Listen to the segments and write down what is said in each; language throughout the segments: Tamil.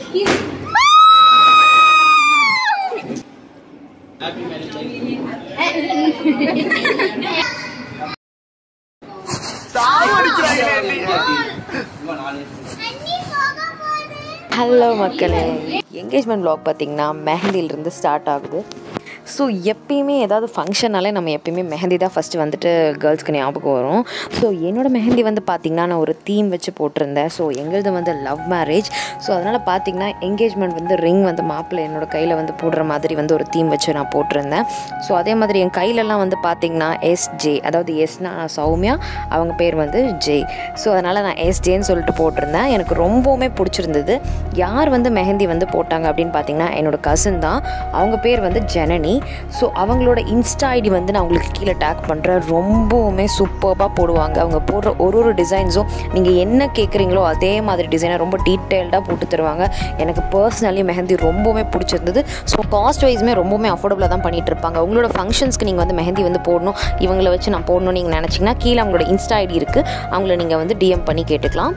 ஹலோ மக்களே என்கேஜ்மெண்ட் vlog பார்த்தீங்கன்னா மெஹந்திலிருந்து ஸ்டார்ட் ஆகுது ஸோ எப்பயுமே ஏதாவது ஃபங்க்ஷனாலே நம்ம எப்பயுமே மெஹந்தி தான் ஃபஸ்ட்டு வந்துட்டு கேர்ள்ஸ்க்கு ஞாபகம் வரும் ஸோ என்னோடய மெஹந்தி வந்து பார்த்திங்கன்னா நான் ஒரு தீம் வச்சு போட்டிருந்தேன் ஸோ எங்களது வந்து லவ் மேரேஜ் ஸோ அதனால் பார்த்திங்கன்னா என்கேஜ்மெண்ட் வந்து ரிங் வந்து மாப்பிள்ளை என்னோட கையில் வந்து போடுற மாதிரி வந்து ஒரு தீம் வச்சு நான் போட்டிருந்தேன் ஸோ அதே மாதிரி என் கையிலலாம் வந்து பார்த்திங்கன்னா எஸ்ஜே அதாவது எஸ்னா நான் சௌமியா அவங்க பேர் வந்து ஜெய் ஸோ அதனால் நான் எஸ்ஜேன்னு சொல்லிட்டு போட்டிருந்தேன் எனக்கு ரொம்பவுமே பிடிச்சிருந்தது யார் வந்து மெஹந்தி வந்து போட்டாங்க அப்படின்னு பார்த்தீங்கன்னா என்னோட கசின் தான் அவங்க பேர் வந்து ஜனனி ஸோ அவங்களோட இன்ஸ்டா ஐடி வந்து நான் உங்களுக்கு கீழே டேக் பண்ணுறேன் ரொம்பவுமே சூப்பராக போடுவாங்க அவங்க போடுற ஒரு ஒரு டிசைன்ஸும் நீங்கள் என்ன கேட்குறீங்களோ அதே மாதிரி டிசைனை ரொம்ப டீட்டெயில்டாக போட்டு தருவாங்க எனக்கு பர்சனலி மெஹந்தி ரொம்பவுமே பிடிச்சிருந்தது ஸோ காஸ்ட் வைஸுமே ரொம்பவுமே அஃபோர்டபுளாக தான் பண்ணிட்டு இருப்பாங்க உங்களோட ஃபங்க்ஷன்ஸ்க்கு நீங்கள் வந்து மெஹந்தி வந்து போடணும் இவங்களை வச்சு நான் போடணும்னு நீங்கள் நினச்சிங்கன்னா கீழே அவங்களோட இன்ஸ்டா ஐடி இருக்குது அவங்கள நீங்கள் வந்து டிஎம் பண்ணி கேட்டுக்கலாம்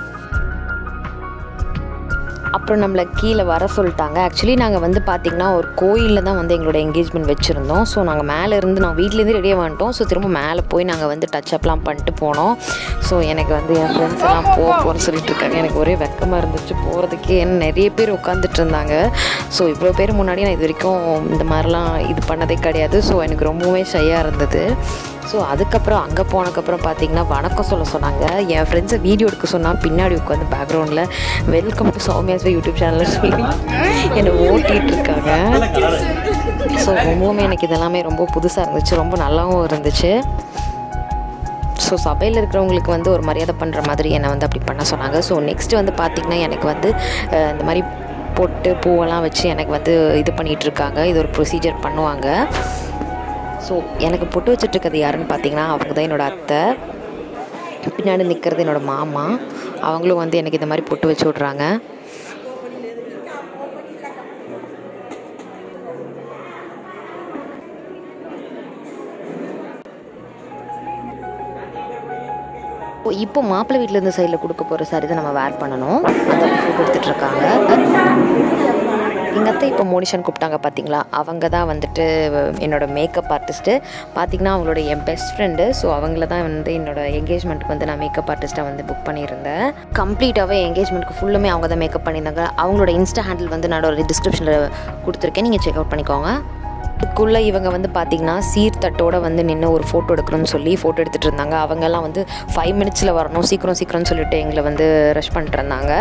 அப்புறம் நம்மளை கீழே வர சொல்லிட்டாங்க ஆக்சுவலி நாங்கள் வந்து பார்த்திங்கன்னா ஒரு கோயிலில் தான் வந்து எங்களோட என்கேஜ்மெண்ட் வச்சுருந்தோம் ஸோ நாங்கள் மேலே இருந்து நான் வீட்லேருந்து ரெடியாக வந்துட்டோம் ஸோ திரும்ப மேலே போய் நாங்கள் வந்து டச் அப்லாம் பண்ணிட்டு போனோம் ஸோ எனக்கு வந்து என் ஃப்ரெண்ட்ஸ் எல்லாம் போக போகிறேன்னு சொல்லிட்டு இருக்காங்க எனக்கு ஒரே வெக்கமாக இருந்துச்சு போகிறதுக்கே என்ன நிறைய பேர் உட்காந்துட்டு இருந்தாங்க ஸோ இவ்வளோ பேர் முன்னாடி நான் இது வரைக்கும் இந்த மாதிரிலாம் இது பண்ணதே கிடையாது ஸோ எனக்கு ரொம்பவே ஷையாக இருந்தது ஸோ அதுக்கப்புறம் அங்கே போனதுக்கப்புறம் பார்த்தீங்கன்னா வணக்கம் சொல்ல சொன்னாங்க என் ஃப்ரெண்ட்ஸை வீடியோ எடுக்க சொன்னால் பின்னாடி உட்காந்து பேக்ரவுண்டில் வெல்கம் டு சௌமியாஸ் யூடியூப் சேனலில் சொல்லி என்னை ஓட்டிகிட்டு இருக்காங்க ஸோ ரொம்பவுமே எனக்கு இதெல்லாமே ரொம்ப புதுசாக இருந்துச்சு ரொம்ப நல்லாவும் இருந்துச்சு ஸோ சபையில் இருக்கிறவங்களுக்கு வந்து ஒரு மரியாதை பண்ணுற மாதிரி என்னை வந்து அப்படி பண்ண சொன்னாங்க ஸோ நெக்ஸ்ட்டு வந்து பார்த்திங்கன்னா எனக்கு வந்து அஹ், இந்த மாதிரி பொட்டு பூவெல்லாம் வச்சு எனக்கு வந்து இது பண்ணிகிட்டு இருக்காங்க இது ஒரு ப்ரொசீஜர் பண்ணுவாங்க ஸோ எனக்கு பொட்டு வச்சுட்டு இருக்கிறது யாருன்னு பார்த்தீங்கன்னா அவங்க தான் என்னோடய அத்தை பின்னாடி நிற்கிறது என்னோடய மாமா அவங்களும் வந்து எனக்கு இந்த மாதிரி பொட்டு வச்சு விட்றாங்க இப்போ இப்போ மாப்பிள்ளை வீட்டில் இருந்த சைடில் கொடுக்க போகிற சாரி தான் நம்ம வேர் பண்ணணும் அந்த ஃபோட்டோ எடுத்துகிட்டு இருக்காங்க எங்கள் அத்தை இப்போ மோனிஷன் கூப்பிட்டாங்க பார்த்தீங்களா அவங்க தான் வந்துட்டு என்னோட மேக்கப் ஆர்டிஸ்ட்டு பார்த்தீங்கன்னா அவங்களோட என் பெஸ்ட் ஃப்ரெண்டு ஸோ அவங்கள தான் வந்து என்னோட என்கேஜ்மெண்ட்டுக்கு வந்து நான் மேக்கப் ஆர்டிஸ்ட்டாக வந்து புக் பண்ணியிருந்தேன் கம்ப்ளீட்டாகவே என்கேஜ்மெண்ட்டுக்கு ஃபுல்லுமே அவங்க தான் மேக்கப் பண்ணியிருந்தாங்க அவங்களோட இன்ஸ்டா ஹேண்டில் வந்து நான் ஒரு டிஸ்கிரிப்ஷனில் கொடுத்துருக்கேன் நீங்கள் செக் அவுட் பண்ணிக்கோங்க இதுக்குள்ளே இவங்க வந்து பார்த்திங்கன்னா சீர்தட்டோட வந்து நின்று ஒரு ஃபோட்டோ எடுக்கணும்னு சொல்லி ஃபோட்டோ எடுத்துகிட்டு இருந்தாங்க அவங்கெல்லாம் வந்து ஃபைவ் மினிட்ஸில் வரணும் சீக்கிரம் சீக்கிரம்னு சொல்லிட்டு எங்களை வந்து ரஷ் பண்ணிட்டு இருந்தாங்க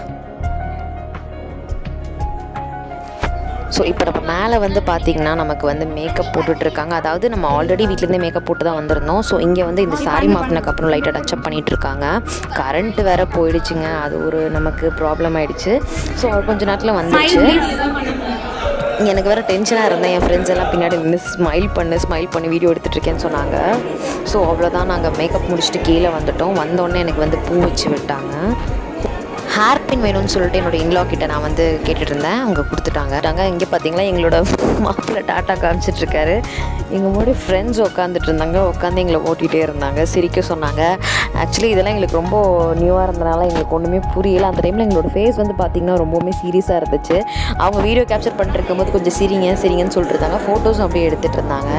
ஸோ இப்போ நம்ம மேலே வந்து பார்த்திங்கன்னா நமக்கு வந்து மேக்கப் போட்டுட்ருக்காங்க அதாவது நம்ம ஆல்ரெடி வீட்டிலேருந்தே மேக்கப் போட்டு தான் வந்திருந்தோம் ஸோ இங்கே வந்து இந்த சாரி மாட்டினக்கு அப்புறம் லைட்டாக டச்சப் பண்ணிட்டு இருக்காங்க கரண்ட் வேற போயிடுச்சுங்க அது ஒரு நமக்கு ப்ராப்ளம் ஆயிடுச்சு ஸோ கொஞ்ச நேரத்தில் வந்துச்சு எனக்கு வேறு டென்ஷனாக இருந்தேன் என் ஃப்ரெண்ட்ஸ் எல்லாம் பின்னாடி நின்று ஸ்மைல் பண்ணு ஸ்மைல் பண்ணி வீடியோ எடுத்துகிட்டு இருக்கேன்னு சொன்னாங்க ஸோ அவ்வளோதான் நாங்கள் மேக்கப் முடிச்சுட்டு கீழே வந்துட்டோம் வந்தோடனே எனக்கு வந்து பூ வச்சு விட்டாங்க ஹேர் பின் வேணும்னு சொல்லிட்டு என்னோட இன்லா கிட்ட நான் வந்து கேட்டுட்டு இருந்தேன் அவங்க கொடுத்துட்டாங்க நாங்கள் இங்கே பார்த்தீங்களா எங்களோட மாப்பிள்ளை டாட்டா காமிச்சிட்டு இருக்காரு எங்கள் முன்னாடி ஃப்ரெண்ட்ஸ் உட்காந்துட்டு இருந்தாங்க உட்காந்து எங்களை ஓட்டிகிட்டே இருந்தாங்க சிரிக்க சொன்னாங்க ஆக்சுவலி இதெல்லாம் எங்களுக்கு ரொம்ப நியூவாக இருந்தனால எங்களுக்கு ஒன்றுமே புரியல அந்த டைமில் எங்களோட ஃபேஸ் வந்து பார்த்திங்கன்னா ரொம்பவுமே சீரியஸாக இருந்துச்சு அவங்க வீடியோ கேப்சர் பண்ணிட்டு இருக்கும்போது கொஞ்சம் சிரிங்க சிரிங்கன்னு சொல்லிட்டு இருந்தாங்க ஃபோட்டோஸும் அப்படியே எடுத்துகிட்டு இருந்தாங்க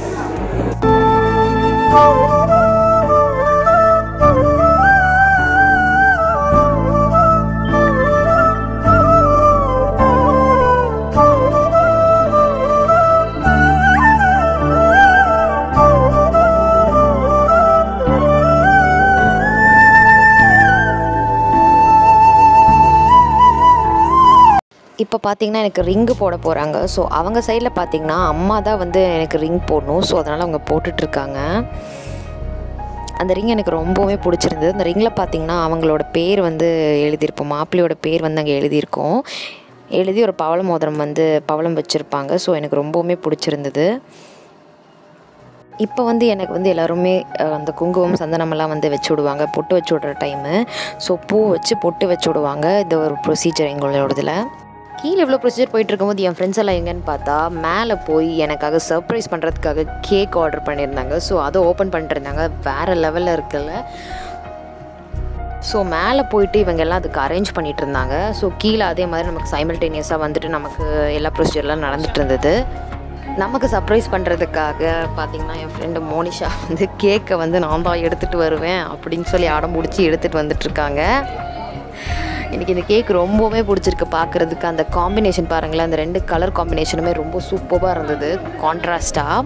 இப்போ பார்த்தீங்கன்னா எனக்கு ரிங்கு போட போகிறாங்க ஸோ அவங்க சைடில் பார்த்தீங்கன்னா அம்மா தான் வந்து எனக்கு ரிங் போடணும் ஸோ அதனால் அவங்க போட்டுட்ருக்காங்க அந்த ரிங் எனக்கு ரொம்பவே பிடிச்சிருந்தது அந்த ரிங்கில் பார்த்தீங்கன்னா அவங்களோட பேர் வந்து எழுதியிருப்போம் மாப்பிள்ளையோட பேர் வந்து அங்கே எழுதியிருக்கோம் எழுதி ஒரு பவள மோதிரம் வந்து பவளம் வச்சுருப்பாங்க ஸோ எனக்கு ரொம்பவுமே பிடிச்சிருந்தது இப்போ வந்து எனக்கு வந்து எல்லாருமே அஹ், அந்த குங்குமம் சந்தனமெல்லாம் வந்து வச்சு விடுவாங்க பொட்டு வச்சு விடுற டைமு ஸோ பூ வச்சு பொட்டு வச்சு விடுவாங்க இந்த ஒரு ப்ரொசீஜர் எங்களோடதில் கீழே இவ்வளோ ப்ரொசீஜர் போயிட்டு இருக்கும்போது என் ஃப்ரெண்ட்ஸ் எல்லாம் எங்கன்னு பார்த்தா மேலே போய் எனக்காக சர்ப்ரைஸ் பண்ணுறதுக்காக கேக் ஆர்டர் பண்ணியிருந்தாங்க ஸோ அதை ஓப்பன் பண்ணிட்டு இருந்தாங்க வேறு லெவலில் இருக்குல்ல ஸோ மேலே போயிட்டு இவங்க எல்லாம் அதுக்கு அரேஞ்ச் பண்ணிட்டு இருந்தாங்க ஸோ கீழே அதே மாதிரி நமக்கு சைமல்டேனியஸாக வந்துட்டு நமக்கு எல்லா ப்ரொசீஜர்லாம் நடந்துட்டு இருந்தது நமக்கு சர்ப்ரைஸ் பண்ணுறதுக்காக பார்த்தீங்கன்னா என் ஃப்ரெண்டு மோனிஷா வந்து கேக்கை வந்து நான் தான் எடுத்துகிட்டு வருவேன் அப்படின்னு சொல்லி அடம் பிடிச்சி எடுத்துகிட்டு வந்துட்டுருக்காங்க எனக்கு இந்த கேக் ரொம்பவுமே பிடிச்சிருக்கு பார்க்குறதுக்கு அந்த காம்பினேஷன் பாருங்களேன் அந்த ரெண்டு கலர் காம்பினேஷனுமே ரொம்ப சூப்பராக இருந்தது கான்ட்ராஸ்டாக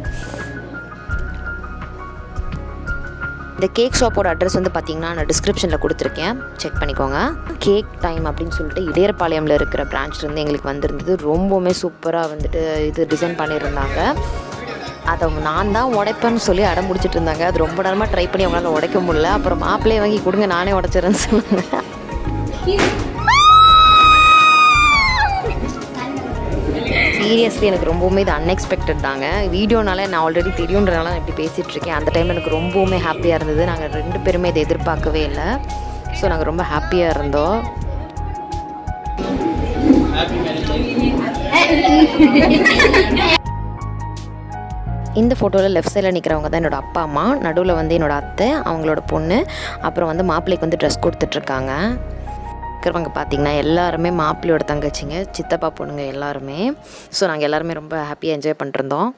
இந்த கேக் ஷாப்போட அட்ரஸ் வந்து பார்த்தீங்கன்னா நான் டிஸ்கிரிப்ஷனில் கொடுத்துருக்கேன் செக் பண்ணிக்கோங்க கேக் டைம் அப்படின்னு சொல்லிட்டு இடையர்பாளையமில் இருக்கிற பிரான்ச்லேருந்து எங்களுக்கு வந்திருந்தது ரொம்பவுமே சூப்பராக வந்துட்டு இது டிசைன் பண்ணியிருந்தாங்க அதை நான் தான் உடைப்பேன்னு சொல்லி அடம் முடிச்சிட்டு இருந்தாங்க அது ரொம்ப நேரமாக ட்ரை பண்ணி அவங்களால உடைக்க முடியல அப்புறம் மாப்பிள்ளையை வாங்கி கொடுங்க நானே உடைச்சிடறேன்னு சொன்னாங்க சீரியஸ்லி எனக்கு ரொம்பவுமே இது அன்எக்ஸ்பெக்டட் தாங்க வீடியோனால நான் ஆல்ரெடி தெரியுன்றனால நான் இப்படி பேசிகிட்டு இருக்கேன் அந்த டைம் எனக்கு ரொம்பவுமே ஹாப்பியாக இருந்தது நாங்கள் ரெண்டு பேருமே இதை எதிர்பார்க்கவே இல்லை ஸோ நாங்கள் ரொம்ப ஹாப்பியாக இருந்தோம் இந்த ஃபோட்டோவில் லெஃப்ட் சைடில் நிற்கிறவங்க தான் என்னோட அப்பா அம்மா நடுவில் வந்து என்னோட அத்தை அவங்களோட பொண்ணு அப்புறம் வந்து மாப்பிள்ளைக்கு வந்து ட்ரெஸ் கொடுத்துட்ருக்காங்க இருக்கிறவங்க பார்த்தீங்கன்னா எல்லாருமே மாப்பிள்ளையோட தங்கச்சிங்க சித்தப்பா பொண்ணுங்க எல்லாருமே ஸோ நாங்கள் எல்லாருமே ரொம்ப ஹாப்பியாக என்ஜாய் பண்ணிருந்தோம்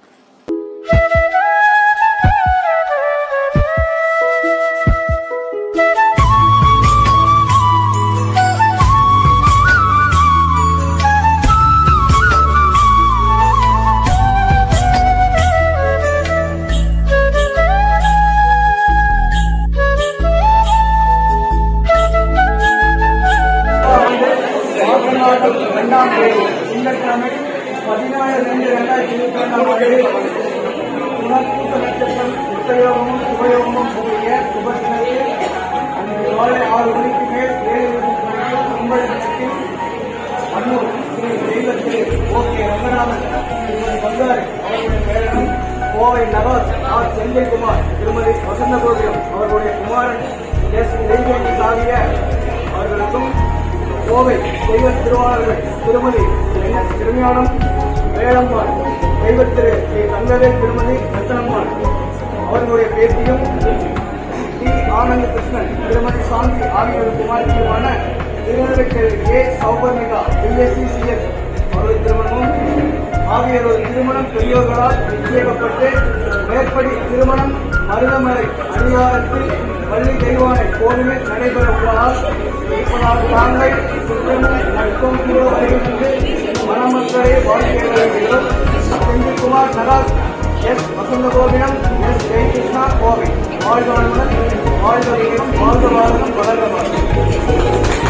மாதம் இரண்டாம் தேதி திங்கட்கிழமை பதினாலு ரெண்டு ரெண்டாயிரத்தி இருபத்தி ரெண்டாம் ஆண்டு புனர்பூச நட்சத்திரம் உபயோகமும் சுபயோகமும் கூடிய சுபத்தினத்தில் அன்று காலை ஆறு மணிக்கு மேல் ஏழு இருபத்தி மணிக்கு கும்பகத்தில் அன்னூர் ஸ்ரீ தெய்வத்திலே ஓகே ரங்கநாதன் திருமதி பங்காரி அவர்களுடைய பேரனும் கோவை நவாஸ் ஆர் செந்தில்குமார் திருமதி வசந்தகோபியம் அவர்களுடைய குமாரன் எஸ் தெய்வம் சாதிய அவர்களுக்கும் கோவை தெய்வ திருவாளர்கள் திருமதி என் எஸ் திருஞானம் வேளம்மாள் தெய்வத்திரு ஸ்ரீ தங்கவேல் திருமதி ரத்தனம்மாள் அவர்களுடைய பேத்தியும் டி ஆனந்த கிருஷ்ணன் திருமதி சாந்தி ஆகியோர் குமாரத்திலுமான திருநெல்வேலி ஏ சௌபர்ணிகா பிஎஸ்சிசிஎஸ் அவர்கள் திருமணமும் ஆகியோரது திருமணம் பெரியோர்களால் நிச்சயிக்கப்பட்டு மேற்படி திருமணம் மருதமலை அணியாரத்தில் பள்ளி தெய்வானை கோவிலில் நடைபெற உள்ளதால் இப்போது தாங்கள் சுற்றமும் நட்பும் வருகின்றது மணமக்களை வாழ்க்கை வருகிறோம் செந்தில்குமார் நராஜ் எஸ் வசந்தகோபினம் எஸ் ஜெயகிருஷ்ணா கோவை வாழ்க வளமுடன் வாழ்க வீரம் வாழ்க வாழ்கம் வளர்க வாழ்க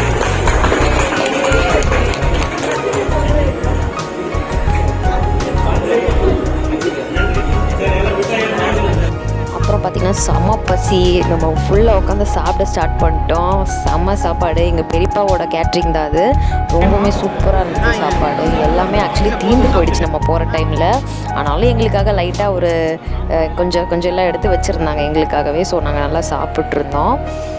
அப்புறம் பார்த்திங்கன்னா செம பசி நம்ம ஃபுல்லாக உட்காந்து சாப்பிட ஸ்டார்ட் பண்ணிட்டோம் செம்ம சாப்பாடு எங்கள் பெரியப்பாவோட கேட்ரிங் தான் அது ரொம்பவுமே சூப்பராக இருந்துச்சு சாப்பாடு எல்லாமே ஆக்சுவலி தீந்து போயிடுச்சு நம்ம போகிற டைமில் ஆனாலும் எங்களுக்காக லைட்டாக ஒரு அஹ், கொஞ்சம் கொஞ்சம் எல்லாம் எடுத்து வச்சுருந்தாங்க எங்களுக்காகவே ஸோ நாங்கள் நல்லா சாப்பிட்ருந்தோம்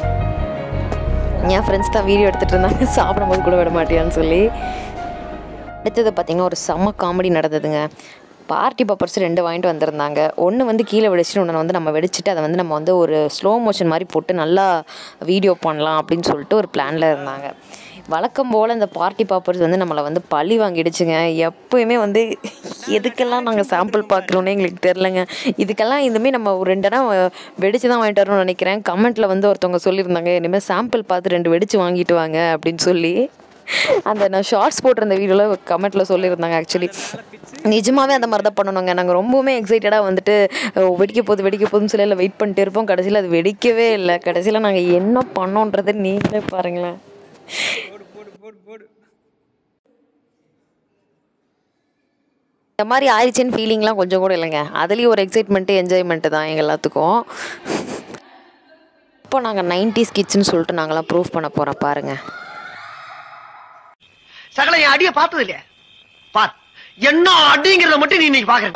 என் ஃப்ரெண்ட்ஸ் தான் வீடியோ எடுத்துகிட்டு இருந்தாங்க சாப்பிடும்போது கூட விட மாட்டியான்னு சொல்லி அடுத்தது பார்த்திங்கன்னா ஒரு செம்ம காமெடி நடந்ததுங்க பார்ட்டி பப்பர்ஸ் ரெண்டு வாங்கிட்டு வந்திருந்தாங்க ஒன்று வந்து கீழே வெடிச்சுட்டு ஒன்று வந்து நம்ம வெடிச்சிட்டு அதை வந்து நம்ம வந்து ஒரு ஸ்லோ மோஷன் மாதிரி போட்டு நல்லா வீடியோ பண்ணலாம் அப்படின்னு சொல்லிட்டு ஒரு பிளானில் இருந்தாங்க வழக்கம் போல் இந்த பார்ட்டி பாப்பர்ஸ் வந்து நம்மளை வந்து பழி வாங்கிடுச்சுங்க எப்பயுமே வந்து எதுக்கெல்லாம் நாங்கள் சாம்பிள் பார்க்குறோன்னே எங்களுக்கு தெரிலங்க இதுக்கெல்லாம் இதுமாரி நம்ம ஒரு ரெண்டு இடம் வெடிச்சு தான் வாங்கிட்டு வரணும்னு நினைக்கிறேன் கமெண்ட்டில் வந்து ஒருத்தவங்க சொல்லியிருந்தாங்க இனிமேல் சாம்பிள் பார்த்து ரெண்டு வெடிச்சு வாங்கிட்டு வாங்க அப்படின்னு சொல்லி அந்த நான் ஷார்ட்ஸ் போட்டிருந்த வீடியோவில் கமெண்ட்டில் சொல்லியிருந்தாங்க ஆக்சுவலி நிஜமாவே அந்த மாதிரி தான் பண்ணணுங்க நாங்கள் ரொம்பவுமே எக்ஸைட்டடாக வந்துட்டு ஓ, வெடிக்க போகுது வெடிக்க போகுதுன்னு சொல்லி எல்லாம் வெயிட் பண்ணிட்டு இருப்போம் கடைசியில் அது வெடிக்கவே இல்லை கடைசியில் நாங்கள் என்ன பண்ணோன்றதை நீங்களே பாருங்களேன் இந்த மாதிரி ஆயிடுச்சுன்னு ஃபீலிங்லாம் கொஞ்சம் கூட இல்லைங்க அதுலேயும் ஒரு எக்ஸைட்மெண்ட்டு என்ஜாய்மெண்ட்டு தான் எங்கள் எல்லாத்துக்கும் இப்போ நாங்கள் நைன்டிஸ் கிட்ஸ்னு சொல்லிட்டு நாங்களாம் ப்ரூவ் பண்ண போகிறோம் பாருங்கள் சகல என் அடிய பார்த்தது இல்லையா பார் என்ன அடிங்கிறத மட்டும் நீ இன்னைக்கு பாக்குற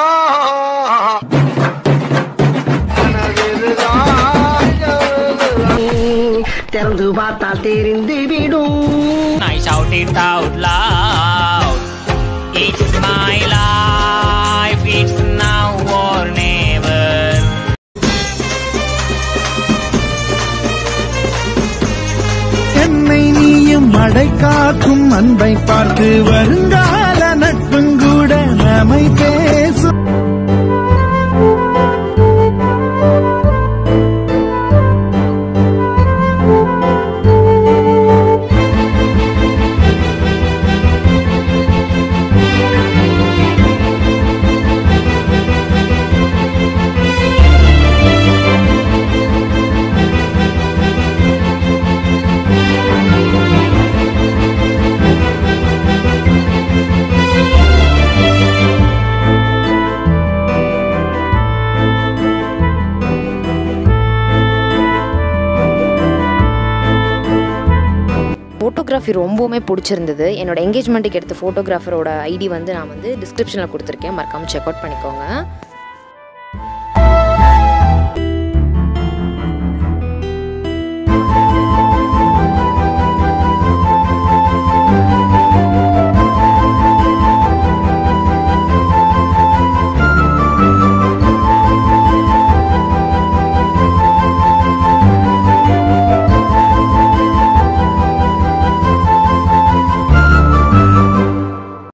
திறந்து பார்த்தால் தெரிந்து விடும் I shout it out loud. It's my life, it's now or never. நாடை காக்கும் அன்பை பார்த்து வருங்கால நட்புங்கூட நம்மை பேசும் ஃபோட்டோகிராஃபி ரொம்பவுமே பிடிச்சிருந்தது என்னோட என்கேஜ்மெண்ட்டுக்கு எடுத்த ஃபோட்டோகிராஃபரோட ஐடி வந்து நான் வந்து டிஸ்கிரிப்ஷனில் கொடுத்துருக்கேன் மறக்காமல் செக் அவுட் பண்ணிக்கோங்க